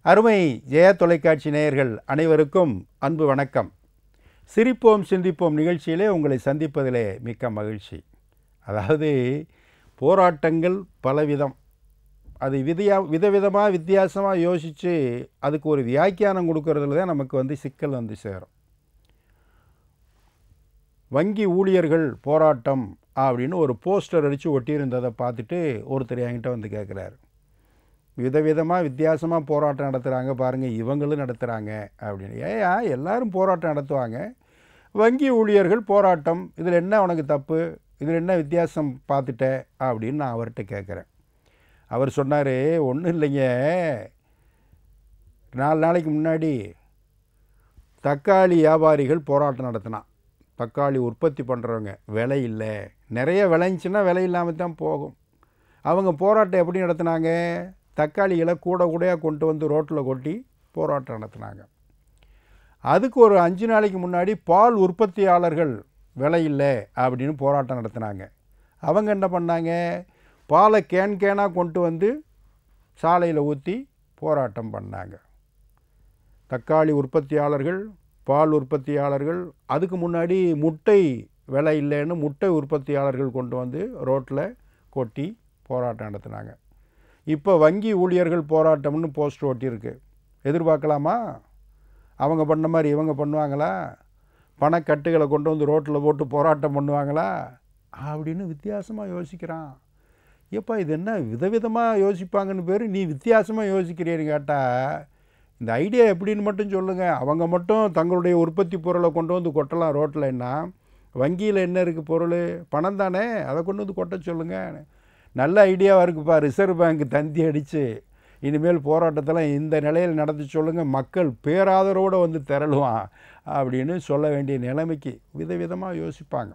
அருமை ஜெயா தொலைக்காட்சி நேயர்கள் அனைவருக்கும் அன்பு வணக்கம் சிரிப்போம் சிந்திப்போம் நிகழ்ச்சியிலே உங்களை சந்திப்பதிலே மிக்க மகிழ்ச்சி அதாவது போராட்டங்கள் பலவிதம் அது விதியா விதவிதமாக வித்தியாசமாக யோசித்து அதுக்கு ஒரு வியாக்கியானம் கொடுக்கறதுல தான் நமக்கு வந்து சிக்கல் வந்து சேரும் வங்கி ஊழியர்கள் போராட்டம் அப்படின்னு ஒரு போஸ்டர் அடித்து ஒட்டியிருந்ததை பார்த்துட்டு ஒருத்தர் என்கிட்ட வந்து கேட்குறாரு விதவிதமாக வித்தியாசமாக போராட்டம் நடத்துகிறாங்க பாருங்கள் இவங்களும் நடத்துகிறாங்க அப்படின்னு ஏயா எல்லாரும் போராட்டம் நடத்துவாங்க வங்கி ஊழியர்கள் போராட்டம் இதில் என்ன உனக்கு தப்பு இதில் என்ன வித்தியாசம் பார்த்துட்ட அப்படின்னு நான் அவர்கிட்ட கேட்குறேன் அவர் சொன்னார் ஒன்றும் இல்லைங்க நாலு நாளைக்கு முன்னாடி தக்காளி வியாபாரிகள் போராட்டம் நடத்தினான் தக்காளி உற்பத்தி பண்ணுறவங்க விலை இல்லை நிறைய விளைஞ்சுன்னா விலை இல்லாமல் தான் போகும் அவங்க போராட்டம் எப்படி நடத்துனாங்க தக்காளிகளை கூட கூடையாக கொண்டு வந்து ரோட்டில் கொட்டி போராட்டம் நடத்தினாங்க அதுக்கு ஒரு அஞ்சு நாளைக்கு முன்னாடி பால் உற்பத்தியாளர்கள் விலை இல்லை அப்படின்னு போராட்டம் நடத்தினாங்க அவங்க என்ன பண்ணாங்க பாலை கேன் கேனாக கொண்டு வந்து சாலையில் ஊற்றி போராட்டம் பண்ணாங்க தக்காளி உற்பத்தியாளர்கள் பால் உற்பத்தியாளர்கள் அதுக்கு முன்னாடி முட்டை விலை இல்லைன்னு முட்டை உற்பத்தியாளர்கள் கொண்டு வந்து ரோட்டில் கொட்டி போராட்டம் நடத்தினாங்க இப்போ வங்கி ஊழியர்கள் போராட்டம்னு போஸ்ட் ஒட்டியிருக்கு எதிர்பார்க்கலாமா அவங்க பண்ண மாதிரி இவங்க பண்ணுவாங்களா பணக்கட்டுகளை கொண்டு வந்து ரோட்டில் போட்டு போராட்டம் பண்ணுவாங்களா அப்படின்னு வித்தியாசமாக யோசிக்கிறான் ஏப்பா இது என்ன விதவிதமாக யோசிப்பாங்கன்னு பேர் நீ வித்தியாசமாக யோசிக்கிறேன்னு கேட்டால் இந்த ஐடியா எப்படின்னு மட்டும் சொல்லுங்கள் அவங்க மட்டும் தங்களுடைய உற்பத்தி பொருளை கொண்டு வந்து கொட்டலாம் ரோட்டில்னா வங்கியில் என்ன இருக்குது பொருள் பணம் தானே அதை கொண்டு வந்து கொட்ட சொல்லுங்கள் நல்ல ஐடியாவாக இருக்குப்பா ரிசர்வ் பேங்க் தந்தி அடித்து இனிமேல் போராட்டத்தெல்லாம் இந்த நிலையில் நடத்தி சொல்லுங்கள் மக்கள் பேராதரோடு வந்து திரளுவான் அப்படின்னு சொல்ல வேண்டிய நிலைமைக்கு விதவிதமாக யோசிப்பாங்க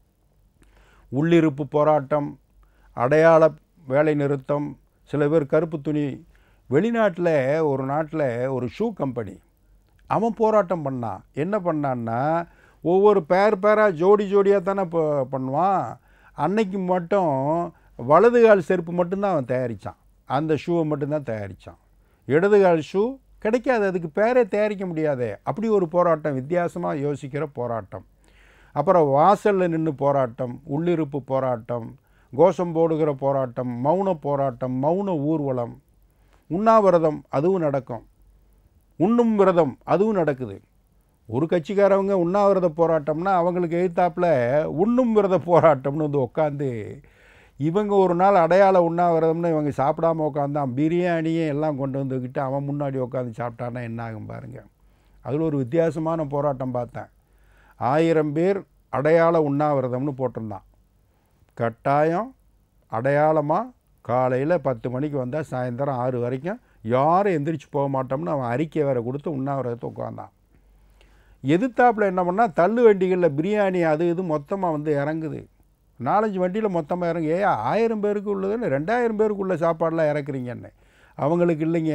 உள்ளிருப்பு போராட்டம் அடையாள வேலை நிறுத்தம் சில பேர் கருப்பு துணி வெளிநாட்டில் ஒரு நாட்டில் ஒரு ஷூ கம்பெனி அவன் போராட்டம் பண்ணான் என்ன பண்ணான்னா ஒவ்வொரு பேர் பேராக ஜோடி ஜோடியாக தானே இப்போ பண்ணுவான் அன்னைக்கு மட்டும் வலது கால் செருப்பு மட்டும்தான் அவன் தயாரித்தான் அந்த ஷூவை மட்டும்தான் தயாரித்தான் இடது கால் ஷூ கிடைக்காது அதுக்கு பேரே தயாரிக்க முடியாதே அப்படி ஒரு போராட்டம் வித்தியாசமாக யோசிக்கிற போராட்டம் அப்புறம் வாசலில் நின்று போராட்டம் உள்ளிருப்பு போராட்டம் கோஷம் போடுகிற போராட்டம் மௌன போராட்டம் மௌன ஊர்வலம் உண்ணாவிரதம் அதுவும் நடக்கும் உண்ணும் விரதம் அதுவும் நடக்குது ஒரு கட்சிக்காரவங்க உண்ணாவிரத போராட்டம்னா அவங்களுக்கு எதிர்த்தாப்பில் உண்ணும் விரத போராட்டம்னு வந்து உட்காந்து இவங்க ஒரு நாள் அடையாள உண்ணாவிரதம்னு இவங்க சாப்பிடாம உட்காந்தான் பிரியாணியும் எல்லாம் கொண்டு வந்துக்கிட்டு அவன் முன்னாடி உட்காந்து சாப்பிட்டான்னா என்ன ஆகும் பாருங்கள் அதில் ஒரு வித்தியாசமான போராட்டம் பார்த்தேன் ஆயிரம் பேர் அடையாள உண்ணாவிரதம்னு போட்டிருந்தான் கட்டாயம் அடையாளமாக காலையில் பத்து மணிக்கு வந்தால் சாயந்தரம் ஆறு வரைக்கும் யாரும் எந்திரிச்சு போக மாட்டோம்னு அவன் அறிக்கை வேறு கொடுத்து உண்ணாவிரதத்தை உட்காந்தான் எதிர்த்தாப்பில் என்ன பண்ணால் தள்ளு வண்டிகளில் பிரியாணி அது இது மொத்தமாக வந்து இறங்குது நாலஞ்சு வண்டியில் மொத்தமாக இறங்கு ஏ ஆயிரம் பேருக்கு உள்ளதுன்னு ரெண்டாயிரம் பேருக்குள்ள சாப்பாடெலாம் இறக்குறீங்கன்னு அவங்களுக்கு இல்லைங்க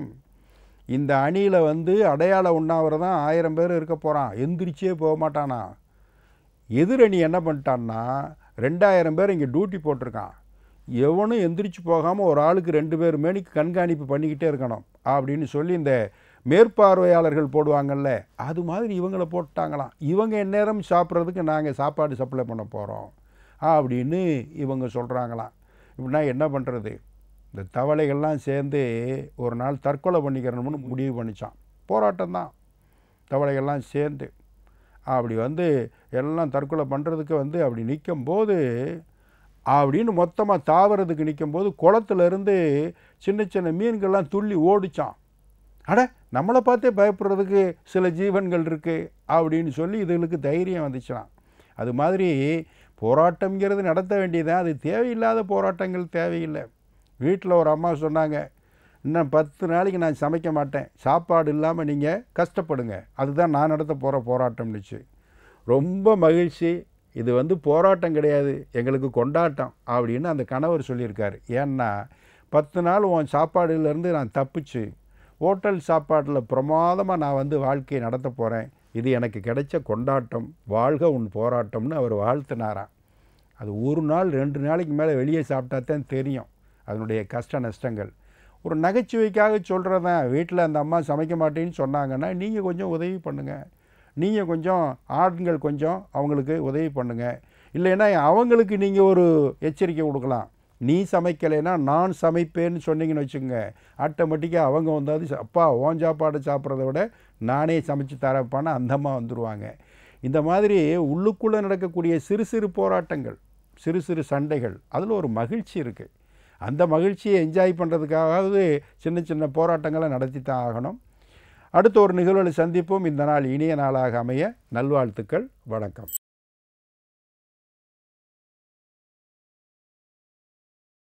இந்த அணியில் வந்து அடையாள உண்ணாவிரதம் ஆயிரம் பேர் இருக்க போகிறான் எந்திரிச்சே போக மாட்டானா எதிரணி என்ன பண்ணிட்டான்னா ரெண்டாயிரம் பேர் இங்கே டியூட்டி போட்டிருக்கான் எவனும் எந்திரிச்சு போகாமல் ஒரு ஆளுக்கு ரெண்டு பேர் மேனிக்கு கண்காணிப்பு பண்ணிக்கிட்டே இருக்கணும் அப்படின்னு சொல்லி இந்த மேற்பார்வையாளர்கள் போடுவாங்கல்ல அது மாதிரி இவங்களை போட்டாங்களாம் இவங்க எந்நேரம் சாப்பிட்றதுக்கு நாங்கள் சாப்பாடு சப்ளை பண்ண போகிறோம் அப்படின்னு இவங்க சொல்கிறாங்களாம் இப்படின்னா என்ன பண்ணுறது இந்த தவளைகள்லாம் சேர்ந்து ஒரு நாள் தற்கொலை பண்ணிக்கிறணும்னு முடிவு பண்ணிச்சான் போராட்டம் தான் தவளைகள்லாம் சேர்ந்து அப்படி வந்து எல்லாம் தற்கொலை பண்ணுறதுக்கு வந்து அப்படி நிற்கும்போது அப்படின்னு மொத்தமாக தாவறதுக்கு நிற்கும்போது குளத்துலேருந்து சின்ன சின்ன மீன்கள்லாம் துள்ளி ஓடிச்சான் அட நம்மளை பார்த்தே பயப்படுறதுக்கு சில ஜீவன்கள் இருக்குது அப்படின்னு சொல்லி இதுகளுக்கு தைரியம் வந்துச்சான் அது மாதிரி போராட்டங்கிறது நடத்த வேண்டியதான் அது தேவையில்லாத போராட்டங்கள் தேவையில்லை வீட்டில் ஒரு அம்மா சொன்னாங்க இன்னும் பத்து நாளைக்கு நான் சமைக்க மாட்டேன் சாப்பாடு இல்லாமல் நீங்கள் கஷ்டப்படுங்க அதுதான் நான் நடத்த போகிற போராட்டம்னுச்சு ரொம்ப மகிழ்ச்சி இது வந்து போராட்டம் கிடையாது எங்களுக்கு கொண்டாட்டம் அப்படின்னு அந்த கணவர் சொல்லியிருக்காரு ஏன்னா பத்து நாள் உன் சாப்பாடுலேருந்து நான் தப்பிச்சு ஹோட்டல் சாப்பாட்டில் பிரமாதமாக நான் வந்து வாழ்க்கையை நடத்த போகிறேன் இது எனக்கு கிடைச்ச கொண்டாட்டம் வாழ்க உன் போராட்டம்னு அவர் வாழ்த்தினாராம் அது ஒரு நாள் ரெண்டு நாளைக்கு மேலே வெளியே சாப்பிட்டா தான் தெரியும் அதனுடைய கஷ்ட நஷ்டங்கள் ஒரு நகைச்சுவைக்காக சொல்கிறதான் வீட்டில் அந்த அம்மா சமைக்க மாட்டேன்னு சொன்னாங்கன்னா நீங்கள் கொஞ்சம் உதவி பண்ணுங்கள் நீங்கள் கொஞ்சம் ஆண்கள் கொஞ்சம் அவங்களுக்கு உதவி பண்ணுங்கள் இல்லைன்னா அவங்களுக்கு நீங்கள் ஒரு எச்சரிக்கை கொடுக்கலாம் நீ சமைக்கலைன்னா நான் சமைப்பேன்னு சொன்னீங்கன்னு வச்சுக்கோங்க ஆட்டோமேட்டிக்காக அவங்க வந்தாது அப்பா ஓன் சாப்பாடு சாப்பிட்றத விட நானே சமைச்சு தரப்பான்னு அந்த அம்மா வந்துடுவாங்க இந்த மாதிரி உள்ளுக்குள்ளே நடக்கக்கூடிய சிறு சிறு போராட்டங்கள் சிறு சிறு சண்டைகள் அதில் ஒரு மகிழ்ச்சி இருக்குது அந்த மகிழ்ச்சியை என்ஜாய் பண்ணுறதுக்காகவது சின்ன சின்ன போராட்டங்களை நடத்தி தான் ஆகணும் அடுத்த ஒரு நிகழ்வில் சந்திப்போம் இந்த நாள் இனிய நாளாக அமைய நல்வாழ்த்துக்கள் வணக்கம்